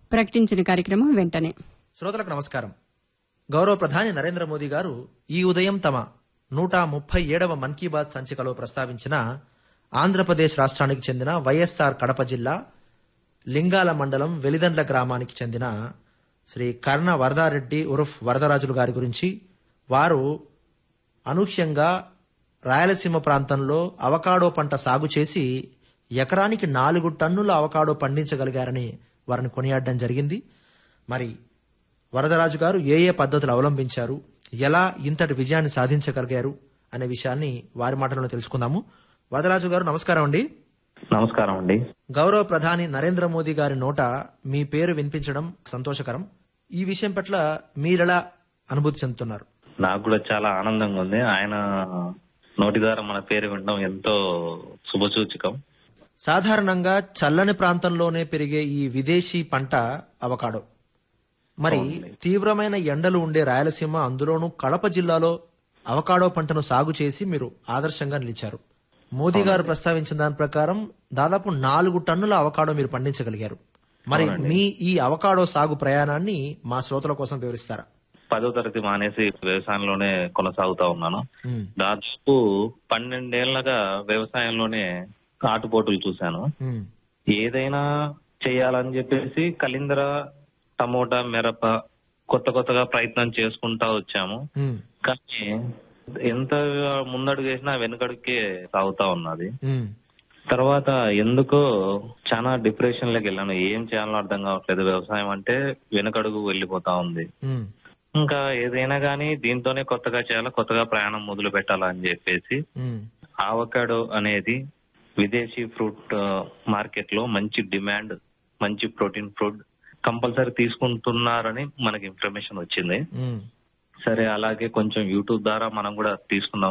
ప్రకటించిన కార్యక్రమం వెంటనే శ్రోతలకు నమస్కారం గౌరవ ప్రధాని నరేంద్ర మోదీ గారు ఈ ఉదయం తమ నూట ముప్పై ఏడవ మన్ కీ బాత్ సంచికలో ప్రస్తావించిన ఆంధ్రప్రదేశ్ రాష్ట్రానికి చెందిన వైఎస్ఆర్ కడప జిల్లా లింగాల మండలం వెలిదండ్ల గ్రామానికి చెందిన శ్రీ కర్ణ వరదారెడ్డి ఉరఫ్ వరదరాజులు గారి గురించి వారు అనూహ్యంగా రాయలసీమ ప్రాంతంలో అవకాడో పంట సాగు చేసి ఎకరానికి నాలుగు టన్నుల అవకాడో పండించగలిగారని వారిని కొనియాడడం జరిగింది మరి వరదరాజు గారు ఏ ఏ పద్ధతులు అవలంబించారు ఎలా ఇంతటి విజయాన్ని సాధించగలిగారు అనే విషయాన్ని వారి మాటలను తెలుసుకుందాము వరదరాజు గారు నమస్కారం అండి నమస్కారం అండి గౌరవ ప్రధాని నరేంద్ర మోదీ గారి నోట మీ పేరు వినిపించడం సంతోషకరం ఈ విషయం పట్ల మీరెలా అనుభూతి చెందుతున్నారు నాకు కూడా చాలా ఆనందంగా ఉంది ఆయన నోటి ద్వారా మన పేరు వినడం ఎంతో శుభసూచకం సాధారణంగా చల్లని ప్రాంతంలోనే పెరిగే ఈ విదేశీ పంట అవకాడో మరి తీవ్రమైన ఎండలు ఉండే రాయలసీమ అందులోనూ కడప జిల్లాలో అవకాడో పంటను సాగు చేసి మీరు ఆదర్శంగా నిలిచారు మోదీ గారు ప్రస్తావించిన దాని ప్రకారం దాదాపు నాలుగు టన్నుల అవకాడో మీరు పండించగలిగారు మరి మీ ఈ అవకాడో సాగు ప్రయాణాన్ని మా శ్రోతల కోసం వివరిస్తారా పదో తరగతి మానేసి వ్యవసాయంలోనే కొనసాగుతా ఉన్నాను ఉమ్, దాదాపు పన్నెండేళ్లగా వ్యవసాయంలోనే ఆటుపోటులు చూశాను ఉమ్, ఏదైనా చేయాలని చెప్పేసి కలిందర టమోటా మిరప కొత్త కొత్తగా ప్రయత్నం చేసుకుంటా వచ్చాము ఉమ్, కానీ ఎంత ముందడుగు వేసినా వెనుకడుకే సాగుతా ఉన్నది ఉమ్, తర్వాత ఎందుకో చాలా డిప్రెషన్ లోకి వెళ్ళాను ఏం చేయాలో అర్థం కావట్లేదు వ్యవసాయం అంటే వెనుకడుగు వెళ్ళిపోతా ఉంది ఉమ్, ఇంకా ఏదైనా గానీ దీంతోనే కొత్తగా చేయాలి కొత్తగా ప్రయాణం మొదలు పెట్టాలని చెప్పేసి ఉమ్, ఆవకాడో అనేది విదేశీ ఫ్రూట్ మార్కెట్ లో మంచి డిమాండ్ మంచి ప్రోటీన్ ఫుడ్ కంపల్సరీ తీసుకుంటున్నారని మనకి ఇన్ఫర్మేషన్ వచ్చింది ఉమ్. సరే అలాగే కొంచెం యూట్యూబ్ ద్వారా మనం కూడా తీసుకుందాం